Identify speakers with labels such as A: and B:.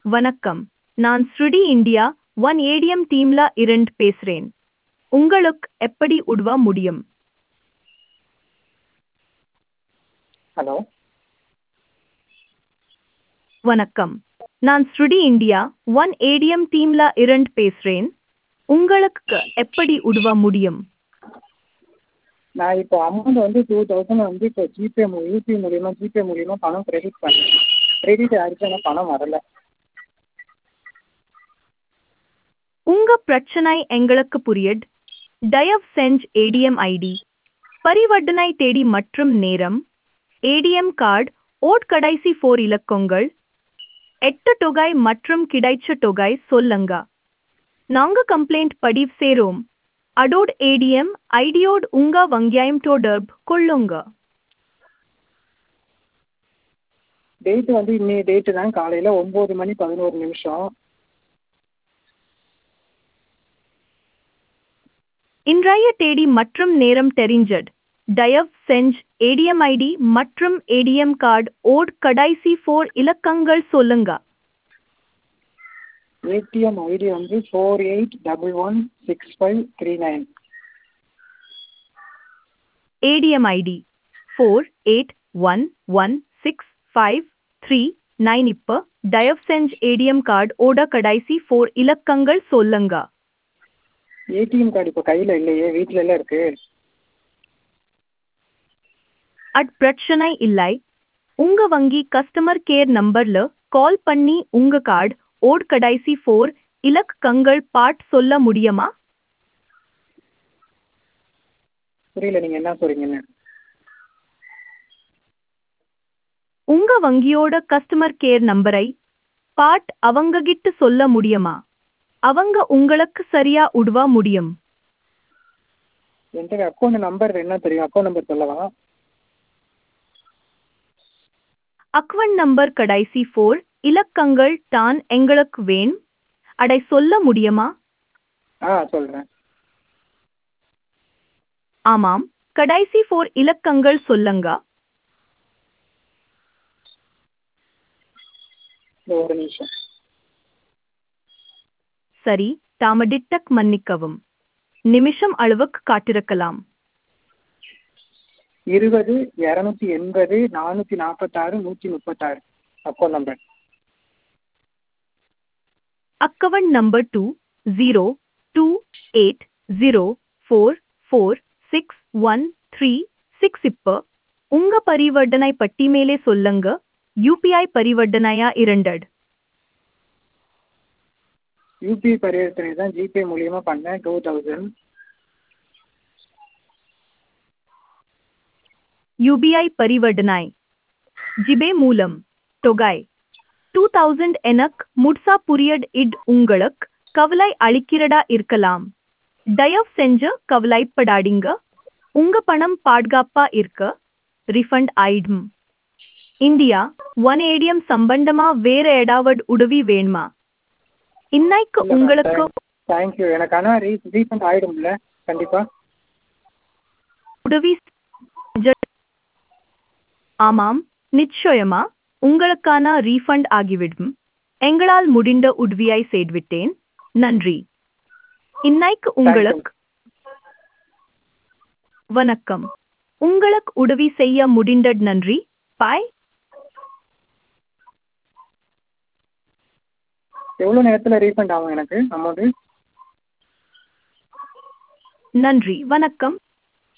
A: வணக்கம் நான் ஸ்ருடி இந்தியா ஒன் ஏடிஎம் டீம்ல இருந்து பேசுறேன் உங்களுக்கு எப்படி உதவ முடியும்
B: ஹலோ
A: வணக்கம் நான் ஸ்ருடி இந்தியா ஒன் ஏடிஎம் டீம்ல இருந்து பேசுறேன் உங்களுக்கு எப்படி உதவ முடியும்
B: நான் இப்போ அமௌண்ட் வந்து டூ தௌசண்ட் வந்து இப்போ ஜிபே யூபிஐ மூலியமா ஜிபே மூலியமா பணம் கிரெடிட் பண்ணேன் கிரெடிட் ஆயிடுச்சு ஆனால் பணம் வரல
A: உங்க பிரச்சனை எங்களுக்கு புரியுது தயவு செஞ்சு ஏடிஎம் ஐடி பரிவர்த்தனை தேதி மற்றும் நேரம் ஏடிஎம் கார்டு ஓட் கடைசி ஃபோர் இலக்கங்கள் எட்டு தொகை மற்றும் கிடைச்ச தொகை சொல்லுங்க நாங்க கம்ப்ளைண்ட் பதிவு சேரோம் அடோட் ஏடிஎம் ஐடியோட் உங்க வங்கியாயம் தொடர்பு கொள்ளுங்க
B: டேட் வந்து இன்னைய டேட்டு தான் காலையில் ஒம்பது மணி பதினோரு நிமிஷம்
A: இன்றைய தேதி மற்றும் நேரம் தெரிஞ்சது தயவு செஞ்சு ஏடிஎம் ஐடி மற்றும் ஏடிஎம் கார்டு ஓட் கடைசி ஃபோர் இலக்கங்கள் சொல்லுங்க
B: ஏடிஎம் ஐடி வந்து four eight double one six five three nine
A: ATM ID four eight one one six five three nine இப்போ தயவு செஞ்சு ஏடிஎம் கார்டு ஓட கடைசி ஃபோர் இலக்கங்கள் சொல்லுங்க
B: ஏடிஎம் கார்டு இப்போ கையில் இல்லையே வீட்டில் எல்லாம் இருக்கு
A: அட் பிரச்சனை இல்லை உங்க வங்கி கஸ்டமர் கேர் நம்பர்ல கால் பண்ணி உங்க கார்டு ஓட் கடைசி ஃபோர் இலக்கங்கள் பாட் சொல்ல முடியுமா
B: புரியல நீங்கள் என்ன சொல்றீங்கன்னு
A: உங்க வங்கியோட கஸ்டமர் கேர் நம்பரை பாட் அவங்க கிட்ட சொல்ல முடியுமா அவங்க உங்களுக்கு சரியா உதவ முடியும்
B: என்கிட்ட அக்கௌண்ட் நம்பர் என்ன தெரியும் அக்கௌண்ட் நம்பர் சொல்லவா
A: அக்கவுண்ட் நம்பர் கடைசி ஃபோர் இலக்கங்கள் தான் எங்களுக்கு வேணும் அடை சொல்ல முடியுமா
B: ஆ சொல்கிறேன்
A: ஆமாம் கடைசி ஃபோர் இலக்கங்கள் சொல்லுங்க
B: ஒரு நிமிஷம்
A: சரி தாமதிட்டக் மன்னிக்கவும் நிமிஷம் அளவுக்கு காட்டிருக்கலாம்
B: இருபது இரநூத்தி எண்பது நானூற்றி நாற்பத்தாறு நூற்றி முப்பத்தாறு account number
A: account number two zero two eight zero four four six one three six இப்போ உங்க பரிவர்த்தனை பட்டி மேலே சொல்லுங்க யூபிஐ பரிவர்த்தனையா இரண்டட்
B: யூபிஐ பரிவர்த்தனை தான் ஜிபே மூலியமாக பண்ணேன் டூ தௌசண்ட்
A: யூபிஐ பரிவர்த்தனை ஜிபே மூலம் தொகை டூ தௌசண்ட் எனக் முட்சா புரியட் இட் உங்களுக்கு கவலை அளிக்கிறதா இருக்கலாம் தயவு செஞ்சு கவலைப்படாதீங்க உங்க பணம் பாதுகாப்பா இருக்க ரிஃபண்ட் ஆயிடும் இந்தியா ஒன் ஏடிஎம் சம்பந்தமா வேற ஏதாவது உதவி வேணுமா இன்னைக்கு உங்களுக்கு
B: தேங்க்யூ எனக்கு ஆனால் ரீ ரீஃபண்ட் ஆகிடும்ல கண்டிப்பாக
A: உதவி செஞ்ச- ஆமாம் நிச்சயமா உங்களுக்கான ரீஃபண்ட் ஆகிவிடும் எங்களால் முடிந்த உதவியை செய்துவிட்டேன் நன்றி இன்னைக்கு உங்களுக்கு வணக்கம் உங்களுக்கு உதவி செய்ய முடிந்தது நன்றி பாய்
B: எவ்வளோ நேரத்தில் ரீஃபண்ட் ஆகும் எனக்கு அமௌண்ட்டு
A: நன்றி வணக்கம்